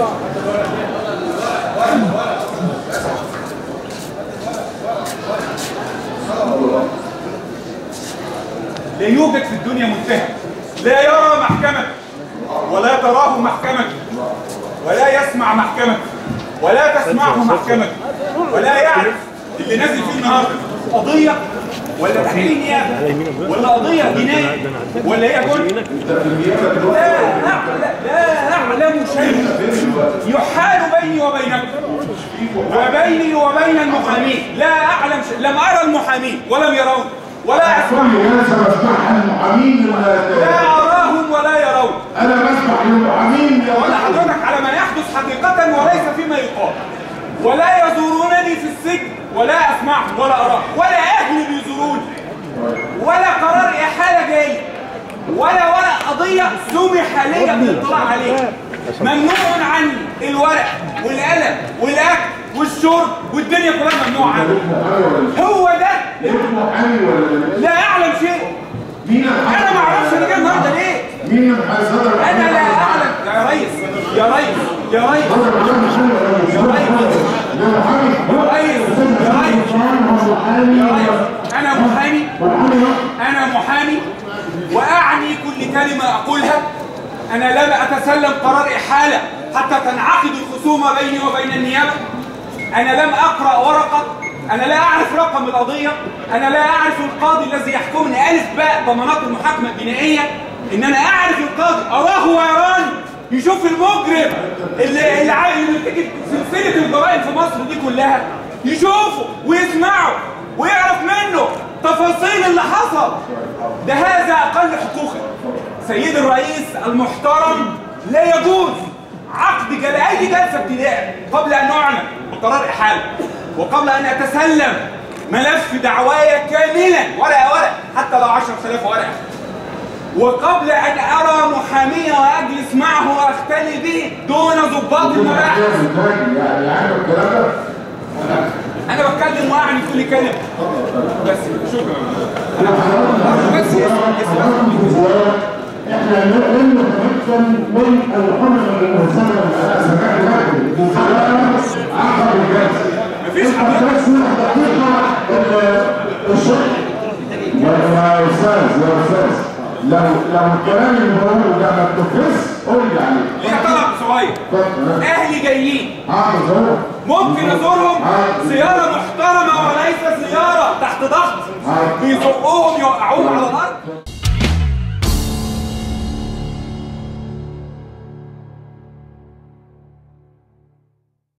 لا يوجد في الدنيا متهم لا يرى محكمة ولا تراه محكمة ولا يسمع محكمة ولا تسمعه محكمة ولا يعرف اللي نازل فيه النهارده قضية ولا تحقيق نيابة ولا قضية جناية ولا هي كل لا أعلم لا أعلم شيء يحال بيني وبينك وبيني وبين المحامين لا أعلم شيء لم أرى المحامين ولم يرون ولا أسمع كل الناس بسمح المحامين ولا لا أراهم ولا يرون انا بسمح للمحامين ولا حضرتك على ما يحدث حقيقة وليس فيما يقال ولا يزورونني في السجن ولا أسمعهم ولا أراهم ولا أهلي بيزوروني ولا قرار إحالة جاي ولا ولا قضية سمح لي بالاطلاع عليها ممنوع عني الورق والقلم والأكل والشرب والدنيا كلها ممنوع عني هو ده محامي ولا لا أعلم شيء مين أنا ما أعرفش أنا جاي النهارده ليه مين المحامي صدر أنا لا أعلم يا ريس يا ريس يا ريس يا ريس يا ريس يا ريس يا ريس أنا محامي أنا محامي وأعني كل كلمة أقولها أنا لم أتسلم قرار إحالة حتى تنعقد الخصومة بيني وبين النيابة أنا لم أقرأ ورقة أنا لا أعرف رقم القضية أنا لا أعرف القاضي الذي يحكمني ألف باء ضمانات المحاكمة الجنائية إن أنا أعرف القاضي أراه ويراني يشوف المجرم اللي اللي عايز اللي تيجي سلسلة الجرائم في مصر دي كلها يشوفه ويسمعه ويعرف منه تفاصيل اللي حصل ده هذا أقل حقوقا سيد الرئيس المحترم لا يجوز عقد جل أي جلسة ابتداء قبل أن أعلن بقرار إحالة وقبل أن أتسلم ملف دعوايا كاملا ورقة ورقة حتى لو 10000 ورقة وقبل أن أرى محامية وأجلس معه وأختلي به دون ضباط المباحث يعني عارف الكلام ده أنا بتكلم وأعني كل كلمة بس شكرا أنا بس اسمع احنا لن نتمكن من الحمل المهزمه عقد الجلسه مفيش حضرتك بس دقيقه الشرح يا استاذ يا استاذ لو لو الكلام اللي بقوله ده ما اتنفذش قول لي عليه ليا طلب صغير اتفضل أهلي جايين حافظ اهو ممكن ازورهم زيارة محترمة وليس زيارة تحت ضغط بيزقوهم